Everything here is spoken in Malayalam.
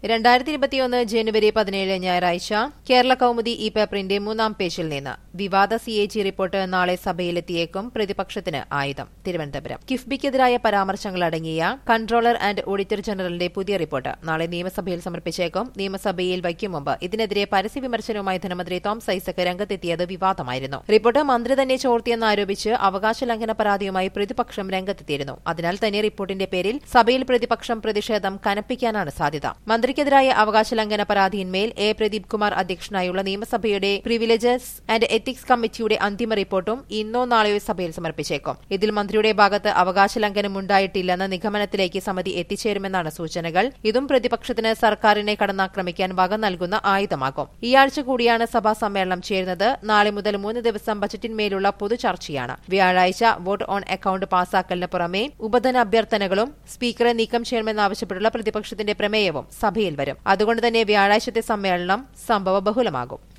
രണ്ടായിരത്തി ഇരുപത്തിയൊന്ന് ജനുവരി പതിനേഴ് ഞായറാഴ്ച കേരള കൌമുദി ഈ പേപ്പറിന്റെ മൂന്നാം പേജിൽ നിന്ന് വിവാദ സി എ ജി റിപ്പോർട്ട് നാളെ സഭയിലെത്തിയേക്കും പ്രതിപക്ഷത്തിന് ആയുധം തിരുവനന്തപുരം കിഫ്ബിക്കെതിരായ പരാമർശങ്ങൾ അടങ്ങിയ കൺട്രോളർ ആൻഡ് ഓഡിറ്റർ ജനറലിന്റെ പുതിയ റിപ്പോർട്ട് നാളെ നിയമസഭയിൽ സമർപ്പിച്ചേക്കും നിയമസഭയിൽ വയ്ക്കും മുമ്പ് ഇതിനെതിരെ പരസ്യ വിമർശനവുമായി ധനമന്ത്രി തോമസ് ഐസക് രംഗത്തെത്തിയത് വിവാദമായിരുന്നു റിപ്പോർട്ട് മന്ത്രി തന്നെ ചോർത്തിയെന്ന് ആരോപിച്ച് അവകാശ ലംഘന പരാതിയുമായി പ്രതിപക്ഷം രംഗത്തെത്തിയിരുന്നു അതിനാൽ തന്നെ റിപ്പോർട്ടിന്റെ പേരിൽ സഭയിൽ പ്രതിപക്ഷം പ്രതിഷേധം കനപ്പിക്കാനാണ് സാധ്യത മന്ത്രിക്കെതിരായ അവകാശ ലംഘന പരാതിയിന്മേൽ എ പ്രദീപ് കുമാർ അധ്യക്ഷനായുള്ള നിയമസഭയുടെ പ്രിവിലേജസ് ആൻഡ് എത്തിക്സ് കമ്മിറ്റിയുടെ അന്തിമ റിപ്പോർട്ടും ഇന്നോ നാളെയോ സഭയിൽ സമർപ്പിച്ചേക്കും ഇതിൽ മന്ത്രിയുടെ ഭാഗത്ത് അവകാശ ലംഘനം ഉണ്ടായിട്ടില്ലെന്ന നിഗമനത്തിലേക്ക് സമിതി എത്തിച്ചേരുമെന്നാണ് സൂചനകൾ ഇതും പ്രതിപക്ഷത്തിന് സർക്കാരിനെ കടന്നാക്രമിക്കാൻ വക നൽകുന്ന ആയുധമാകും ഈ ആഴ്ച കൂടിയാണ് സഭാ സമ്മേളനം ചേരുന്നത് നാളെ മുതൽ മൂന്ന് ദിവസം ബജറ്റിന്മേലുള്ള പൊതു ചർച്ചയാണ് വ്യാഴാഴ്ച വോട്ട് ഓൺ അക്കൌണ്ട് പാസാക്കലിന് പുറമെ ഉപധന അഭ്യർത്ഥനകളും സ്പീക്കറെ നീക്കം ചെയ്യണമെന്നാവശ്യപ്പെട്ടുള്ള പ്രതിപക്ഷത്തിന്റെ പ്രമേയവും സഭയിൽ വരും അതുകൊണ്ട് തന്നെ വ്യാഴാഴ്ചത്തെ സമ്മേളനം സംഭവ ബഹുലമാകും